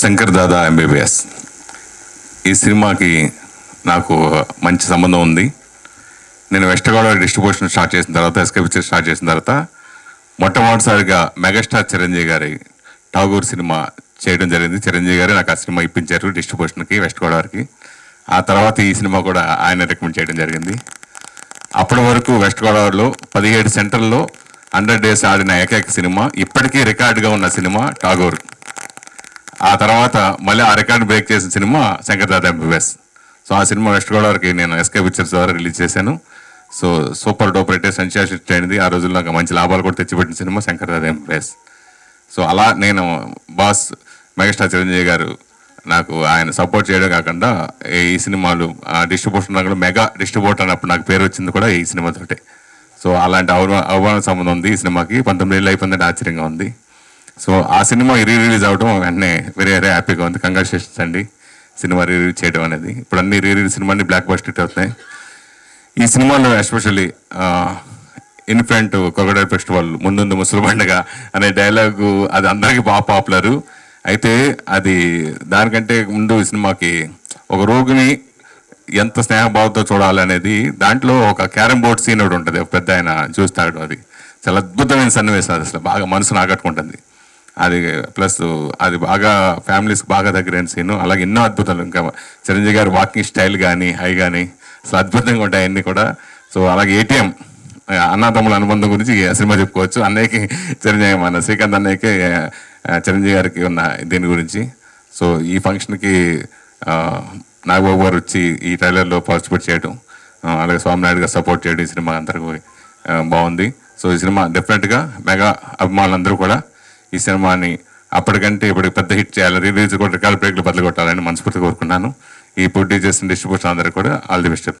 శంకర్ దాదా MBBS ఈ సినిమాకి నాకు మంచి సంబంధం ఉంది నేను వెస్ట్ గోదావరి డిస్ట్రిబ్యూషన్ స్టార్ట్ చేసిన తర్వాత ఎస్కే పిక్చర్ స్టార్ట్ చేసిన తర్వాత మొట్టమొదటిసారిగా మెగాస్టార్ చిరంజీవి గారి ఠాగూర్ సినిమా చేయడం జరిగింది చిరంజీవి గారు నాకు ఆ సినిమా ఇప్పించారు డిస్ట్రిబ్యూషన్కి వెస్ట్ గోదావరికి ఆ తర్వాత ఈ సినిమా కూడా ఆయన రికమెండ్ చేయడం జరిగింది అప్పటి వరకు వెస్ట్ గోదావరిలో పదిహేడు సెంటర్లో హండ్రెడ్ డేస్ ఆడిన ఏకైక సినిమా ఇప్పటికీ రికార్డుగా ఉన్న సినిమా ఠాగూర్ ఆ తర్వాత మళ్ళీ ఆ రికార్డు బ్రేక్ చేసిన సినిమా శంకర్దాద ఎంబీబీఎస్ సో ఆ సినిమా వెస్ట్ గోదావరికి నేను ఎస్కే పిక్చర్స్ ద్వారా రిలీజ్ చేశాను సో సూపర్ డూపర్ అయితే సెన్సేషన్ హిట్ అయింది ఆ రోజుల్లో నాకు మంచి లాభాలు కూడా తెచ్చిపెట్టిన సినిమా శంకర్దాద ఎంబీబీఎస్ సో అలా నేను బాస్ మెగాస్టార్ చిరంజీవి గారు నాకు ఆయన సపోర్ట్ చేయడం కాకుండా ఈ సినిమాలు డిస్ట్రిబ్యూషన్ కూడా మెగా డిస్ట్రిబ్యూటర్ అన్నప్పుడు నాకు పేరు వచ్చింది కూడా ఈ సినిమాతోటే సో అలాంటి అవమాన అవమాన సంబంధం ఉంది ఈ సినిమాకి పంతొమ్మిది ఏళ్ళు అయిపోయిందంటే ఆశ్చర్యంగా ఉంది సో ఆ సినిమా రీ రిలీజ్ అవడం వెంటనే వెరీ వెరీ హ్యాపీగా ఉంది కంగ్రాచులేషన్స్ అండి సినిమా రీ రిలీజ్ చేయడం అనేది ఇప్పుడు అన్ని రీ రిలీజ్ సినిమా అన్ని బ్లాక్ బస్ట్ హిట్ అవుతున్నాయి ఈ సినిమాలో ఎస్పెషల్లీ ఇన్ఫెంట్ కొగడల్ ఫెస్టివల్ ముందుంది ముసలి పండుగ అనే డైలాగు అది అందరికీ బాగా పాపులరు అయితే అది దానికంటే ముందు ఈ సినిమాకి ఒక రోగిని ఎంత స్నేహభావంతో చూడాలి అనేది దాంట్లో ఒక క్యారమ్ బోర్డ్ సీన్ ఒకటి ఉంటుంది ఒక పెద్ద ఆయన చూస్తాడు అది చాలా అద్భుతమైన సన్నివేశం అది అసలు బాగా మనసును ఆకట్టుకుంటుంది అది ప్లస్ అది బాగా ఫ్యామిలీస్కి బాగా దగ్గరైన సీన్ అలాగే ఎన్నో అద్భుతాలు ఇంకా చిరంజీవి గారి వాకింగ్ స్టైల్ కానీ హై కానీ అసలు అద్భుతంగా ఉంటాయి అన్నీ కూడా సో అలాగే ఏటీఎం అన్నదమ్ముల అనుబంధం గురించి ఈ సినిమా చెప్పుకోవచ్చు అన్నయ్యకి చిరంజీవి మన శ్రీకాంత్ అన్నయ్యకి ఆ, చిరంజీవి గారికి ఉన్న దీని గురించి సో ఈ ఫంక్షన్కి ఆ, నాగబాబు గారు వచ్చి ఈ ట్రైలర్లో పార్టిసిపేట్ చేయడం ఆ, అలాగే స్వామినాయుడు గారు సపోర్ట్ చేయడం ఈ సినిమా అందరికీ ఆ, బాగుంది సో ఈ సినిమా డెఫినెట్గా మెగా అభిమానులందరూ కూడా ఈ సినిమాని అప్పటికంటే ఇప్పుడు పెద్ద హిట్ చేయాలి రిలీజ్ కూడా రికార్డ్ బ్రేక్లు బదులు కొట్టాలని మనస్ఫూర్తిగా కోరుకున్నాను ఈ పోటీ చేసిన డిస్ట్రిబ్యూషన్ అందరికీ కూడా ఆల్ ది బెస్ట్